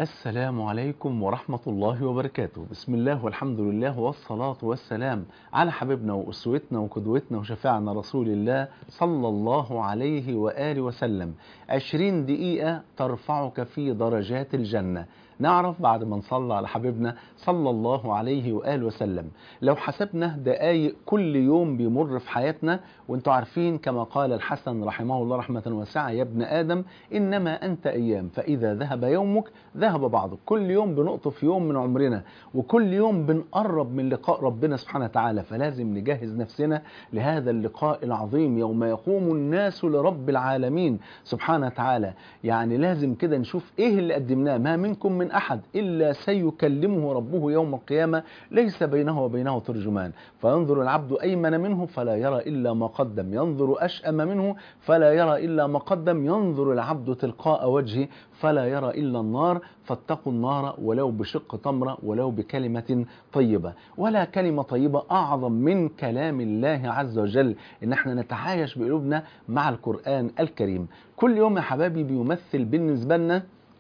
السلام عليكم ورحمة الله وبركاته بسم الله والحمد لله والصلاة والسلام على حبيبنا وأسوتنا وقدوتنا وشفاعنا رسول الله صلى الله عليه وآله وسلم عشرين دقيقة ترفعك في درجات الجنة نعرف بعد ما نصلى على حبيبنا صلى الله عليه وآله وسلم لو حسبنا دقايق كل يوم بيمر في حياتنا وانتوا عارفين كما قال الحسن رحمه الله رحمة واسعة يا ابن آدم إنما أنت أيام فإذا ذهب يومك ذهب بعضك كل يوم بنقطف يوم من عمرنا وكل يوم بنقرب من لقاء ربنا سبحانه وتعالى فلازم نجهز نفسنا لهذا اللقاء العظيم يوم يقوم الناس لرب العالمين سبحانه وتعالى يعني لازم كده نشوف ايه اللي قدمناه ما منكم من أحد إلا سيكلمه ربه يوم القيامة ليس بينه وبينه ترجمان فينظر العبد أيمن منه فلا يرى إلا ما قدم ينظر أشأم منه فلا يرى إلا ما قدم ينظر العبد تلقاء وجهه فلا يرى إلا النار فاتقوا النار ولو بشق تمرة ولو بكلمة طيبة ولا كلمة طيبة أعظم من كلام الله عز وجل إن احنا نتعايش بقلوبنا مع القرآن الكريم كل يوم يا حبايبي بيمثل بالنسبة لنا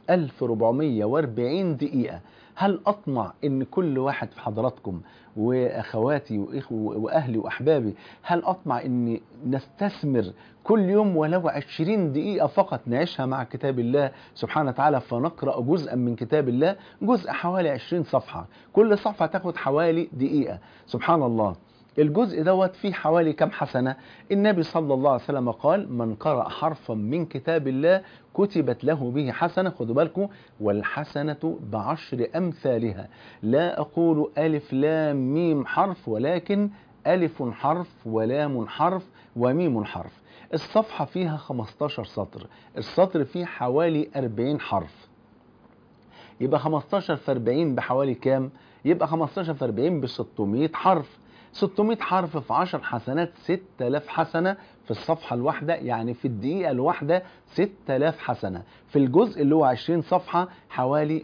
1440 دقيقة هل أطمع إن كل واحد في حضراتكم وأخواتي وأهلي وأحبابي هل أطمع إن نستثمر كل يوم ولو 20 دقيقة فقط نعيشها مع كتاب الله سبحانه وتعالى فنقرأ جزءا من كتاب الله جزء حوالي 20 صفحة كل صفحة تاخد حوالي دقيقة سبحان الله الجزء دوت فيه حوالي كم حسنة النبي صلى الله عليه وسلم قال من قرأ حرفا من كتاب الله كتبت له به حسنة خدوا بالكم والحسنة بعشر أمثالها لا أقول ألف لام ميم حرف ولكن ألف حرف ولام حرف وميم حرف الصفحة فيها 15 سطر السطر فيه حوالي 40 حرف يبقى 15 في 40 بحوالي كام يبقى 15 في 40 ب 600 حرف 600 حرف في 10 حسنات 6000 حسنة في الصفحة الواحدة يعني في الدقيقة الواحدة 6000 حسنة في الجزء اللي هو 20 صفحة حوالي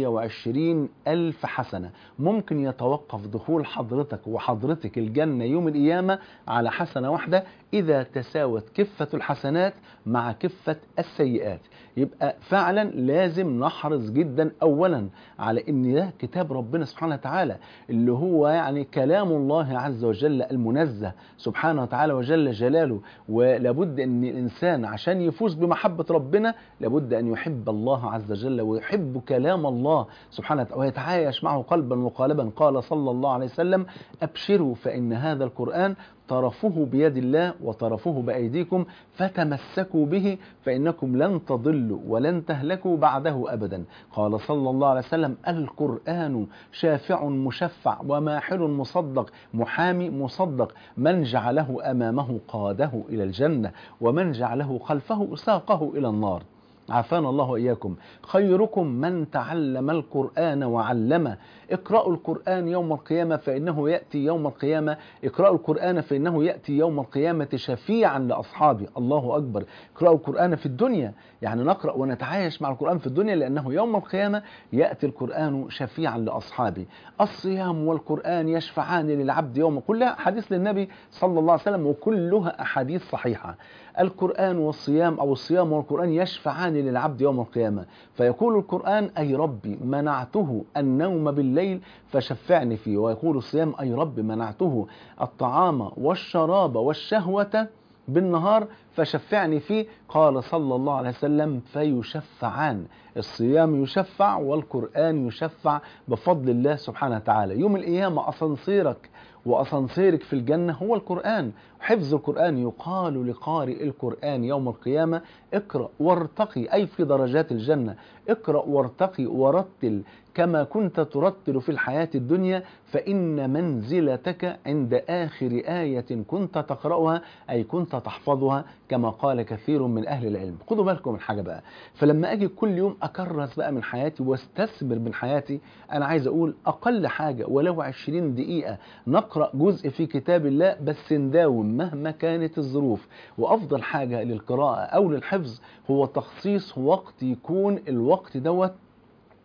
120 ألف حسنة ممكن يتوقف دخول حضرتك وحضرتك الجنة يوم القيامة على حسنة واحدة إذا تساوت كفة الحسنات مع كفة السيئات يبقى فعلا لازم نحرص جدا أولا على أن ده كتاب ربنا سبحانه وتعالى اللي هو يعني كلام الله عز وجل المنزه سبحانه وتعالى وجل جلاله ولابد أن الإنسان عشان يفوز بمحبة ربنا لابد أن يحب الله عز وجل ويحب كلام الله سبحانه وتعالى ويتعايش معه قلبا وقالبا قال صلى الله عليه وسلم أبشروا فإن هذا القرآن طرفه بيد الله وطرفه بأيديكم فتمسكوا به فإنكم لن تضلوا ولن تهلكوا بعده أبدا قال صلى الله عليه وسلم القرآن شافع مشفع وماحل مصدق محامي مصدق من جعله أمامه قاده إلى الجنة ومن جعله خلفه ساقه إلى النار عافانا الله وإياكم خيركم من تعلم القرآن وعلمه اقرأوا القرآن يوم القيامة فإنه يأتي يوم القيامة اقرأوا القرآن فإنه يأتي يوم القيامة شفيعا لأصحابه الله أكبر اقرأوا القرآن في الدنيا يعني نقرأ ونتعايش مع القرآن في الدنيا لأنه يوم القيامة يأتي القرآن شفيعا لأصحابه الصيام والقرآن يشفعان للعبد يوم كلها حديث للنبي صلى الله عليه وسلم وكلها أحاديث صحيحة القرآن والصيام أو الصيام والقرآن يشفعان للعبد يوم القيامة فيقول القرآن أي ربي منعته النوم بالليل فشفعني فيه ويقول الصيام أي ربي منعته الطعام والشراب والشهوة بالنهار فشفعني فيه قال صلى الله عليه وسلم فيشفعان الصيام يشفع والقرآن يشفع بفضل الله سبحانه وتعالى يوم القيامة أصنصيرك وأسانسيرك في الجنة هو القرآن حفظ القرآن يقال لقارئ القرآن يوم القيامة اقرأ وارتقي أي في درجات الجنة اقرأ وارتقي ورتل كما كنت ترتل في الحياة الدنيا فإن منزلتك عند آخر آية كنت تقرأها أي كنت تحفظها كما قال كثير من أهل العلم خدوا بالكم من حاجة بقى فلما أجي كل يوم أكرس بقى من حياتي واستثمر من حياتي أنا عايز أقول أقل حاجة ولو 20 دقيقة نقرأ جزء في كتاب الله بس نداوم مهما كانت الظروف وأفضل حاجة للقراءة أو للحفظ هو تخصيص وقت يكون الوقت دوت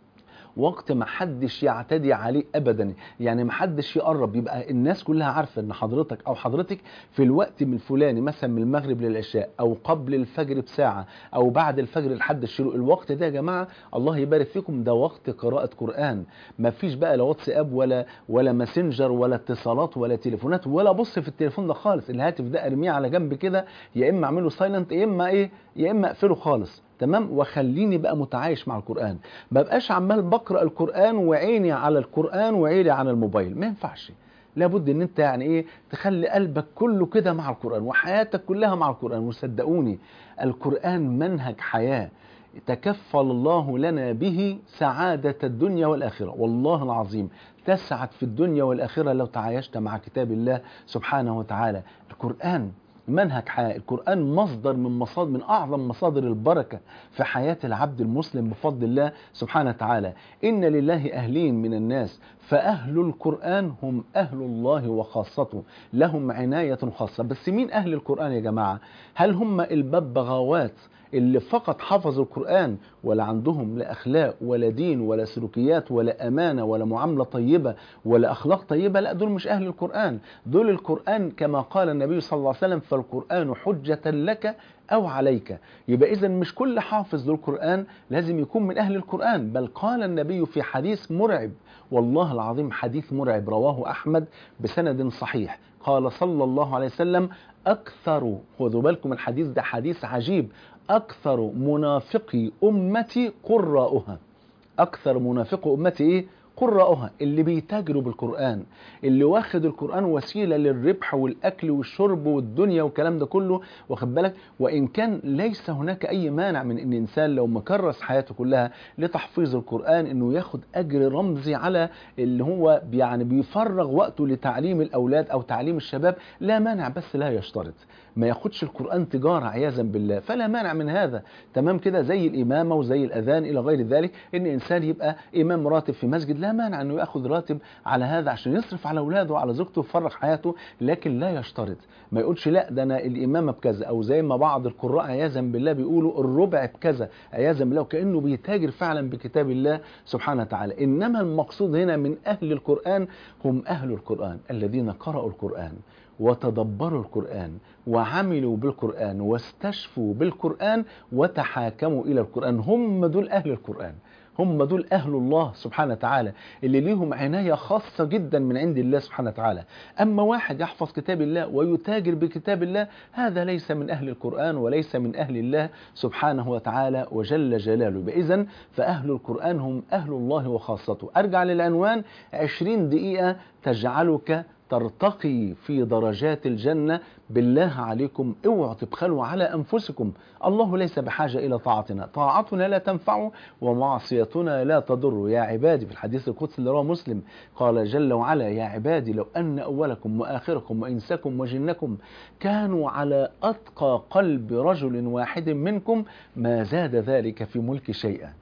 وقت ما حدش يعتدي عليه ابدا يعني ما حدش يقرب يبقى الناس كلها عارفه ان حضرتك او حضرتك في الوقت من الفلاني مثلا من المغرب للعشاء او قبل الفجر بساعه او بعد الفجر لحد الشروق الوقت ده يا جماعه الله يبارك فيكم ده وقت قراءه قران ما فيش بقى لا واتساب ولا ولا ماسنجر ولا اتصالات ولا تليفونات ولا بص في التليفون ده خالص الهاتف ده ارميه على جنب كده يا اما اعمله سايلنت يا اما ايه يا اما اقفله خالص تمام وخليني بقى متعايش مع القران ما بقاش عمال بقرا القران وعيني على القران وعيني على الموبايل ما ينفعش لابد ان انت يعني ايه تخلي قلبك كله كده مع القران وحياتك كلها مع القران وصدقوني القران منهج حياه تكفل الله لنا به سعادة الدنيا والآخرة والله العظيم تسعد في الدنيا والآخرة لو تعايشت مع كتاب الله سبحانه وتعالى القرآن منهج حياة القرآن مصدر من مصادر من أعظم مصادر البركة في حياة العبد المسلم بفضل الله سبحانه وتعالى إن لله أهلين من الناس فأهل القرآن هم أهل الله وخاصته لهم عناية خاصة بس مين أهل القرآن يا جماعة هل هم الببغاوات اللي فقط حفظوا القرآن ولا عندهم لا أخلاق ولا دين ولا سلوكيات ولا أمانة ولا معاملة طيبة ولا أخلاق طيبة لا دول مش أهل القرآن دول القرآن كما قال النبي صلى الله عليه وسلم فالقرآن حجة لك أو عليك يبقى إذا مش كل حافظ للقرآن لازم يكون من أهل القرآن بل قال النبي في حديث مرعب والله العظيم حديث مرعب رواه أحمد بسند صحيح قال صلى الله عليه وسلم أكثر خذوا بالكم الحديث ده حديث عجيب أكثر منافقي أمتي قراؤها أكثر منافق أمتي إيه؟ قراؤها اللي بيتاجروا بالقرآن اللي واخد القرآن وسيلة للربح والأكل والشرب والدنيا والكلام ده كله واخد بالك وإن كان ليس هناك أي مانع من إن إنسان لو مكرس حياته كلها لتحفيظ القرآن إنه ياخد أجر رمزي على اللي هو يعني بيفرغ وقته لتعليم الأولاد أو تعليم الشباب لا مانع بس لا يشترط ما ياخدش القرآن تجارة عياذا بالله فلا مانع من هذا تمام كده زي الإمامة وزي الأذان إلى غير ذلك إن إنسان يبقى إمام راتب في مسجد لا مانع أنه يأخذ راتب على هذا عشان يصرف على أولاده وعلى زوجته ويفرغ حياته لكن لا يشترط ما يقولش لا ده أنا الإمامة بكذا أو زي ما بعض القراء عياذا بالله بيقولوا الربع بكذا عياذا بالله وكأنه بيتاجر فعلا بكتاب الله سبحانه وتعالى إنما المقصود هنا من أهل القرآن هم أهل القرآن الذين قرأوا القرآن وتدبروا القرآن وعملوا بالقرآن واستشفوا بالقرآن وتحاكموا إلى القرآن هم دول أهل القرآن هم دول أهل الله سبحانه وتعالى اللي ليهم عناية خاصة جدا من عند الله سبحانه وتعالى أما واحد يحفظ كتاب الله ويتاجر بكتاب الله هذا ليس من أهل القرآن وليس من أهل الله سبحانه وتعالى وجل جلاله إذا فأهل القرآن هم أهل الله وخاصته أرجع للعنوان 20 دقيقة تجعلك ترتقي في درجات الجنة بالله عليكم اوعوا تبخلوا على أنفسكم الله ليس بحاجة إلى طاعتنا طاعتنا لا تنفع ومعصيتنا لا تضر يا عبادي في الحديث القدسي اللي رواه مسلم قال جل وعلا يا عبادي لو أن أولكم وآخركم وإنسكم وجنكم كانوا على أتقى قلب رجل واحد منكم ما زاد ذلك في ملك شيئا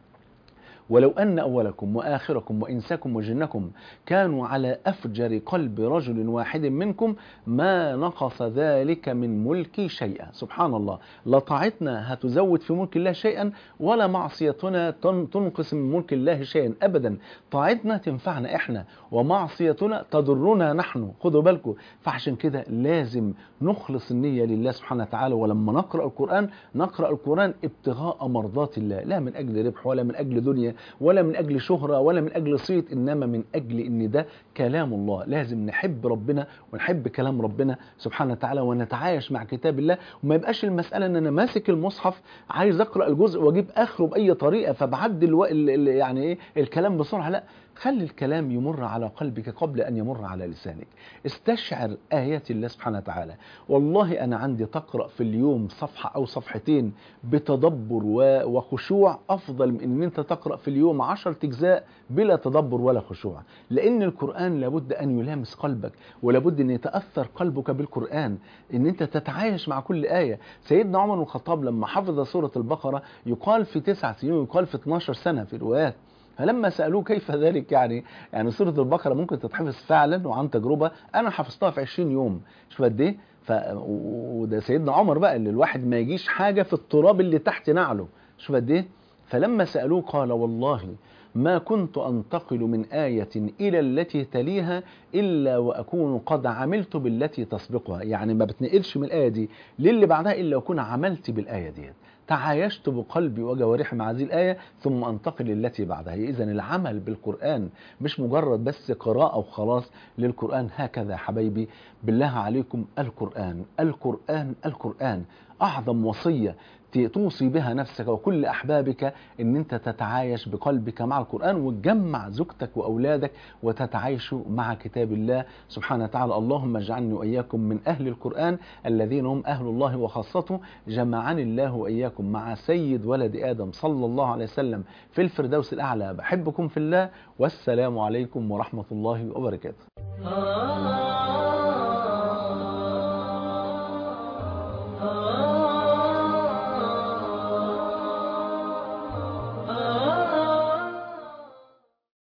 ولو أن أولكم وآخركم وإنسكم وجنكم كانوا على أفجر قلب رجل واحد منكم ما نقص ذلك من ملكي شيئا سبحان الله لا طاعتنا هتزود في ملك الله شيئا ولا معصيتنا تنقص من ملك الله شيئا أبدا طاعتنا تنفعنا إحنا ومعصيتنا تضرنا نحن خدوا بالكم فعشان كده لازم نخلص النية لله سبحانه وتعالى ولما نقرأ القرآن نقرأ القرآن ابتغاء مرضات الله لا من أجل ربح ولا من أجل دنيا ولا من أجل شهرة ولا من أجل صيت إنما من أجل إن ده كلام الله لازم نحب ربنا ونحب كلام ربنا سبحانه وتعالى ونتعايش مع كتاب الله وما يبقاش المسألة إن أنا ماسك المصحف عايز أقرأ الجزء وأجيب آخره بأي طريقة فبعدل الو... يعني إيه الكلام بسرعة لا خلي الكلام يمر على قلبك قبل أن يمر على لسانك استشعر آيات الله سبحانه وتعالى والله أنا عندي تقرأ في اليوم صفحة أو صفحتين بتدبر وخشوع أفضل من أن أنت تقرأ في اليوم عشر أجزاء بلا تدبر ولا خشوع لأن القرآن لابد أن يلامس قلبك ولابد أن يتأثر قلبك بالقرآن أن أنت تتعايش مع كل آية سيدنا عمر بن الخطاب لما حفظ سورة البقرة يقال في تسع سنين ويقال في 12 سنة في روايات فلما سألوه كيف ذلك يعني يعني سورة البقرة ممكن تتحفظ فعلا وعن تجربة أنا حفظتها في 20 يوم شوف قد إيه ف... وده سيدنا عمر بقى اللي الواحد ما يجيش حاجة في التراب اللي تحت نعله شوف قد إيه فلما سألوه قال والله ما كنت أنتقل من آية إلى التي تليها إلا وأكون قد عملت بالتي تسبقها يعني ما بتنقلش من الآية دي للي بعدها إلا أكون عملت بالآية دي تعايشت بقلبي وجوارحي مع هذه الآية ثم أنتقل للتي بعدها إذا العمل بالقرآن مش مجرد بس قراءة وخلاص للقرآن هكذا حبايبي بالله عليكم القرآن القرآن القرآن أعظم وصية توصي بها نفسك وكل أحبابك أن أنت تتعايش بقلبك مع القرآن وتجمع زوجتك وأولادك وتتعايشوا مع كتاب الله سبحانه وتعالى اللهم اجعلني وإياكم من أهل القرآن الذين هم أهل الله وخاصته جمعني الله وإياكم مع سيد ولد آدم صلى الله عليه وسلم في الفردوس الأعلى بحبكم في الله والسلام عليكم ورحمة الله وبركاته